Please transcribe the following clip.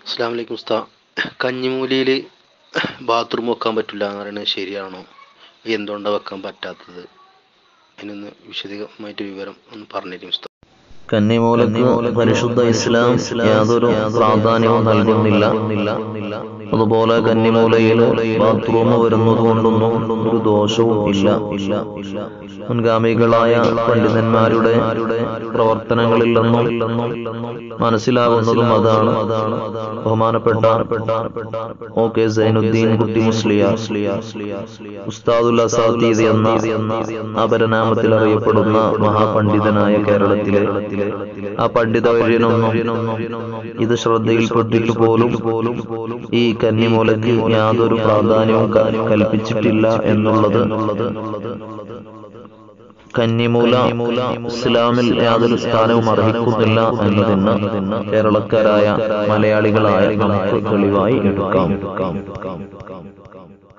അസ്സാം വലൈക്കും ഉസ്താ കഞ്ഞിമൂലയിൽ ബാത്റൂം വെക്കാൻ പറ്റില്ല എന്ന് പറയുന്നത് ശരിയാണോ എന്തുകൊണ്ടാണ് വെക്കാൻ പറ്റാത്തത് അതിനൊന്ന് വിശദമായിട്ട് വിവരം ഒന്ന് പറഞ്ഞുതരും ഉസ്താ കന്നിമൂലക്ക് പരിശുദ്ധ ഇസ്ലാം യാതൊരു പ്രാധാന്യവും നൽകുന്നില്ല അതുപോലെ കന്നിമൂലയിൽ ബാത്റൂം വരുന്നത് കൊണ്ടൊന്നും ഒരു ദോഷവും ഇല്ല മുൻഗാമികളായ പണ്ഡിതന്മാരുടെ പ്രവർത്തനങ്ങളിൽ നിന്നും മനസ്സിലാകുന്നതും അതാണ് ബഹുമാനപ്പെട്ട ഒ കെ സൈനുദ്ദീൻ കുട്ടി മുസ്ലിയ ഉസ്താദുൽ അസാദീദ് എന്ന അപരനാമത്തിൽ അറിയപ്പെടുന്ന മഹാപണ്ഡിതനായ കേരളത്തിലെ ആ പണ്ഡിതവര്യനൊന്നും ഇത് ശ്രദ്ധയിൽപ്പെട്ടിട്ട് പോലും ഈ കന്നിമൂലയ്ക്ക് യാതൊരു പ്രാധാന്യവും ക- കൽപ്പിച്ചിട്ടില്ല എന്നുള്ളത് കന്നിമൂല ഇസ്ലാമിൽ യാതൊരു സ്ഥാനവും അർഹിക്കുന്നില്ല എന്നതിന് കേരളക്കാരായ മലയാളികളായ നമുക്ക് തെളിവായി എടുക്കാം